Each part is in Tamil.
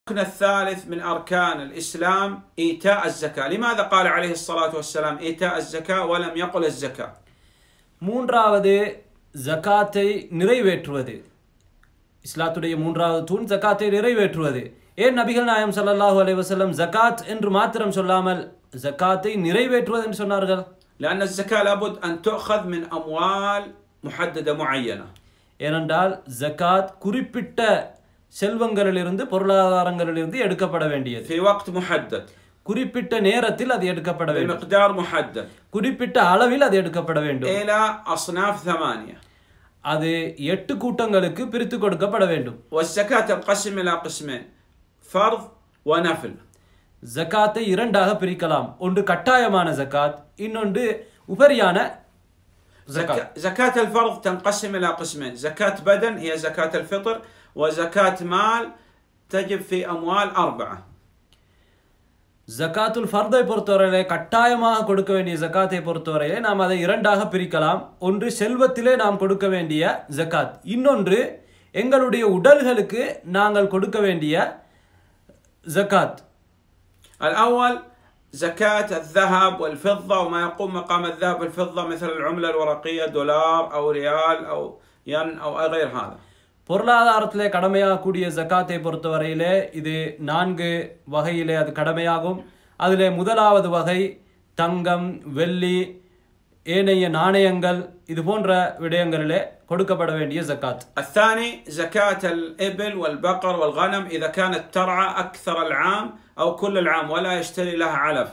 الركن الثالث من أركان الإسلام إيتاء الزكاة لماذا قال عليه الصلاة والسلام إيتاء الزكاة ولم يقل الزكاة மூன்றாவது ஜகாத்தை நிறைவேற்றுவது இஸ்லாத்துடைய மூன்றாவது தூண் ஜகாத்தை நிறைவேற்றுவது ஏன் நபிகள் நாயம் ஸல்லல்லாஹு அலைஹி வஸல்லம் ஜகாத் என்று மாத்திரம் சொல்லாமல் ஜகாத்தை நிறைவேற்றுவது என்று சொன்னார்கள் لأن الزكاة لابد أن تؤخذ من أموال محددة معينة ஏனென்றால் ஜகாத் குறிப்பிட்ட செல்வங்களிலிருந்து பொருளாதாரங்களிலிருந்து எடுக்கப்பட வேண்டியது في وقت محدد குறிப்பிட்ட நேரத்தில் அது எடுக்கப்பட வேண்டும் بمقدار محدد குறிப்பிட்ட அளவில் அது எடுக்கப்பட வேண்டும் إلى أصناف ثمانية அது எட்டு கூட்டங்களுக்கு பிரித்து கொடுக்கப்பட வேண்டும் والزكاة تنقسم إلى قسمين فرض ونفل ஜகாத்தை இரண்டாக பிரிக்கலாம் ஒன்று கட்டாயமான ஜகாத் இன்னொன்று உபரியான ஜகாத் زكاة, زكاة الفرض تنقسم إلى قسمين زكاة بدن هي زكاة الفطر وزكاة مال تجب في أموال أربعة ஜகாத்துல் ஃபர்தை பொறுத்தவரையிலே கட்டாயமாக கொடுக்க வேண்டிய ஜகாத்தை பொறுத்தவரையிலே நாம் அதை இரண்டாக பிரிக்கலாம் ஒன்று செல்வத்திலே நாம் கொடுக்க வேண்டிய ஜகாத் இன்னொன்று எங்களுடைய உடல்களுக்கு நாங்கள் கொடுக்க வேண்டிய ஜகாத் الأول زكاة الذهب والفضة وما يقوم مقام الذهب والفضة مثل العملة الورقية دولار أو ريال أو ين أو غير هذا பொருளாதாரத்திலே கடமையாகக்கூடிய ஜக்காத்தை பொறுத்தவரையிலே இது நான்கு வகையிலே அது கடமையாகும் அதிலே முதலாவது வகை தங்கம் வெள்ளி ஏனைய நாணயங்கள் இது போன்ற விடயங்களிலே கொடுக்கப்பட வேண்டிய ஜக்காத் الثاني زكاة الإبل والبقر والغنم إذا كانت ترعى أكثر العام أو كل العام ولا يشتري لها علف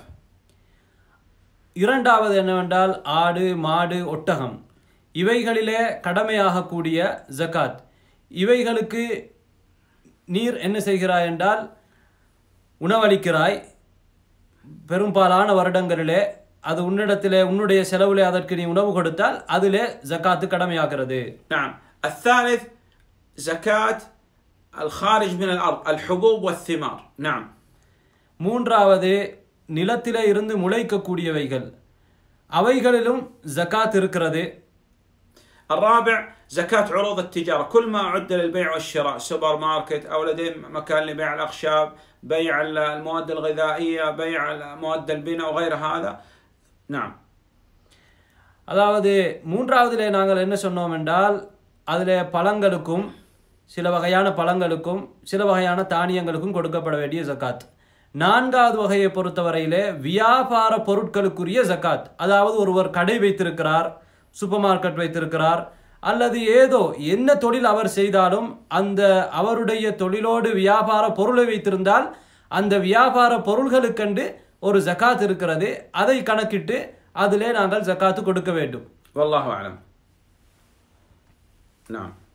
இரண்டாவது என்னவென்றால் ஆடு மாடு ஒட்டகம் இவைகளிலே கடமையாகக்கூடிய ஜக்காத் இவைகளுக்கு நீர் என்ன செய்கிறாய் என்றால் உணவளிக்கிறாய் பெரும்பாலான வருடங்களிலே அது உன்னிடத்திலே உன்னுடைய செலவிலே அதற்கு நீ உணவு கொடுத்தால் அதிலே ஜக்காத்து கடமையாகிறது نعم الثالث زكاة الخارج من الأرض الحبوب والثمار نعم மூன்றாவது நிலத்திலே இருந்து முளைக்கக்கூடியவைகள் அவைகளிலும் ஜக்காத் இருக்கிறது الرابع زكاة عروض التجارة كل ما أعد للبيع والشراء سوبر ماركت أو لديهم مكان لبيع الأخشاب بيع المواد الغذائية بيع مواد البناء وغير هذا نعم அதாவது மூன்றாவதிலே நாங்கள் என்ன சொன்னோம் என்றால் அதில் பழங்களுக்கும் சில வகையான பழங்களுக்கும் சில வகையான தானியங்களுக்கும் கொடுக்கப்பட வேண்டிய ஜக்காத் நான்காவது வகையை பொறுத்தவரையிலே வியாபார பொருட்களுக்குரிய ஜக்காத் அதாவது ஒருவர் கடை வைத்திருக்கிறார் சூப்பர் மார்க்கெட் வைத்திருக்கிறார் அல்லது ஏதோ என்ன தொழில் அவர் செய்தாலும் அந்த அவருடைய தொழிலோடு வியாபார பொருளை வைத்திருந்தால் அந்த வியாபார பொருள்களுக்கென்று ஒரு ஜக்காத் இருக்கிறது அதை கணக்கிட்டு அதிலே நாங்கள் ஜக்காத்து கொடுக்க வேண்டும் والله أعلم نعم